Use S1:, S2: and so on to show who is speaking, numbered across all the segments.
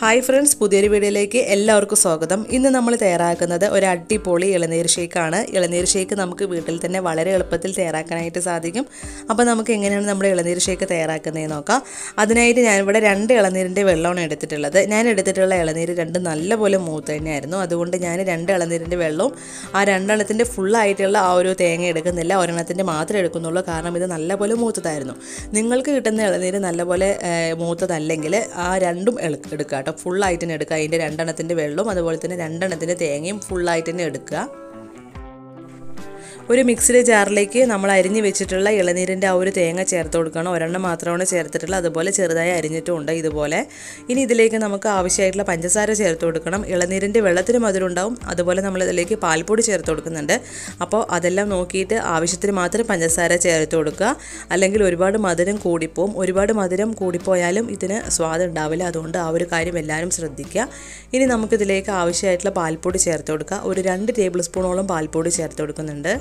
S1: hi friends പുതിയൊരു വീഡിയോയിലേക്ക് എല്ലാവർക്കും സ്വാഗതം ഇന്ന് നമ്മൾ തയ്യാറാക്കുന്നത് ഒരു അടിപൊളി ഇളനീർ ഷേക്കാണ് ഇളനീർ ഷേക്ക് നമുക്ക് വീട്ടിൽ തന്നെ വളരെ എളുപ്പത്തിൽ തയ്യാറാക്കാനായിട്ട് സാധിക്കും അപ്പോൾ നമുക്ക് എങ്ങനെയാണ് നമ്മുടെ ഇളനീർ ഷേക്ക് തയ്യാറാക്കുന്നതെന്ന് നോക്കാം അതിനായിട്ട് ഞാനിവിടെ രണ്ട് ഇളനീരിൻ്റെ വെള്ളമാണ് എടുത്തിട്ടുള്ളത് ഞാൻ എടുത്തിട്ടുള്ള ഇളനീര് രണ്ടും നല്ലപോലെ മൂത്ത് തന്നെയായിരുന്നു അതുകൊണ്ട് ഞാൻ രണ്ട് ഇളനീരിൻ്റെ വെള്ളവും ആ രണ്ടെണ്ണത്തിൻ്റെ ഫുള്ളായിട്ടുള്ള ആ ഒരു തേങ്ങ എടുക്കുന്നില്ല ഒരെണ്ണത്തിൻ്റെ മാത്രമേ എടുക്കുന്നുള്ളൂ കാരണം ഇത് നല്ലപോലെ മൂത്തതായിരുന്നു നിങ്ങൾക്ക് കിട്ടുന്ന ഇളനീര് നല്ലപോലെ ഏഹ്, മൂത്തതല്ലെങ്കിൽ ആ രണ്ടും എടു- എടുക്കുക കേട്ടോ ഫുള്ളായിട്ട് തന്നെ എടുക്കുക അതിൻ്റെ രണ്ടെണ്ണത്തിൻ്റെ വെള്ളവും അതുപോലെ തന്നെ രണ്ടെണ്ണത്തിൻ്റെ തേങ്ങയും ഫുള്ളായിട്ട് തന്നെ എടുക്കുക ഒരു മിക്സിയുടെ ജാറിലേക്ക് നമ്മൾ അരിഞ്ഞ് വെച്ചിട്ടുള്ള ഇളനീരിൻ്റെ ആ ഒരു തേങ്ങ ചേർത്ത് കൊടുക്കണം ഒരെണ്ണം മാത്രമാണ് ചേർത്തിട്ടുള്ളത് അതുപോലെ ചെറുതായി അരിഞ്ഞിട്ടുമുണ്ട് ഇതുപോലെ ഇനി ഇതിലേക്ക് നമുക്ക് ആവശ്യമായിട്ടുള്ള പഞ്ചസാര ചേർത്ത് കൊടുക്കണം ഇളനീരിൻ്റെ വെള്ളത്തിന് മധുരം ഉണ്ടാവും അതുപോലെ നമ്മൾ ഇതിലേക്ക് പാൽപ്പൊടി ചേർത്ത് കൊടുക്കുന്നുണ്ട് അപ്പോൾ അതെല്ലാം നോക്കിയിട്ട് ആവശ്യത്തിന് മാത്രം പഞ്ചസാര ചേർത്ത് കൊടുക്കുക അല്ലെങ്കിൽ ഒരുപാട് മധുരം കൂടിപ്പോവും ഒരുപാട് മധുരം കൂടിപ്പോയാലും ഇതിന് സ്വാദ് ഉണ്ടാവില്ല അതുകൊണ്ട് ആ ഒരു കാര്യം എല്ലാവരും ശ്രദ്ധിക്കുക ഇനി നമുക്കിതിലേക്ക് ആവശ്യമായിട്ടുള്ള പാൽപ്പൊടി ചേർത്ത് കൊടുക്കുക ഒരു രണ്ട് ടേബിൾ സ്പൂണോളം പാൽപ്പൊടി ചേർത്ത് കൊടുക്കുന്നുണ്ട്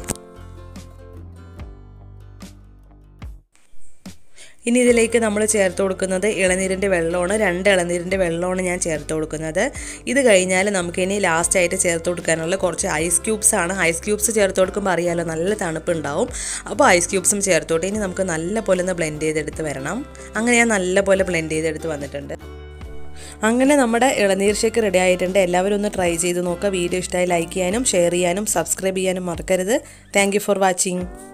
S1: ഇനി ഇതിലേക്ക് നമ്മൾ ചേർത്ത് കൊടുക്കുന്നത് ഇളനീരിൻ്റെ വെള്ളമാണ് രണ്ട് ഇളനീരിൻ്റെ വെള്ളമാണ് ഞാൻ ചേർത്ത് കൊടുക്കുന്നത് ഇത് കഴിഞ്ഞാൽ നമുക്കിനി ലാസ്റ്റായിട്ട് ചേർത്ത് കൊടുക്കാനുള്ള കുറച്ച് ഐസ് ക്യൂബ്സ് ആണ് ഐസ് ക്യൂബ്സ് ചേർത്ത് കൊടുക്കുമ്പോൾ അറിയാലോ നല്ല തണുപ്പ് ഉണ്ടാവും അപ്പോൾ ഐസ് ക്യൂബ്സും ചേർത്തോട്ട് ഇനി നമുക്ക് നല്ല പോലെ ഒന്ന് ബ്ലെൻഡ് ചെയ്തെടുത്ത് വരണം അങ്ങനെ ഞാൻ നല്ല പോലെ ബ്ലെൻഡ് ചെയ്തെടുത്ത് വന്നിട്ടുണ്ട് അങ്ങനെ നമ്മുടെ ഇളനീർ ഷേക്ക് റെഡി ആയിട്ടുണ്ട് എല്ലാവരും ഒന്ന് ട്രൈ ചെയ്ത് നോക്കുക വീഡിയോ ഇഷ്ടമായി ലൈക്ക് ചെയ്യാനും ഷെയർ ചെയ്യാനും സബ്സ്ക്രൈബ് ചെയ്യാനും മറക്കരുത് താങ്ക് ഫോർ വാച്ചിങ്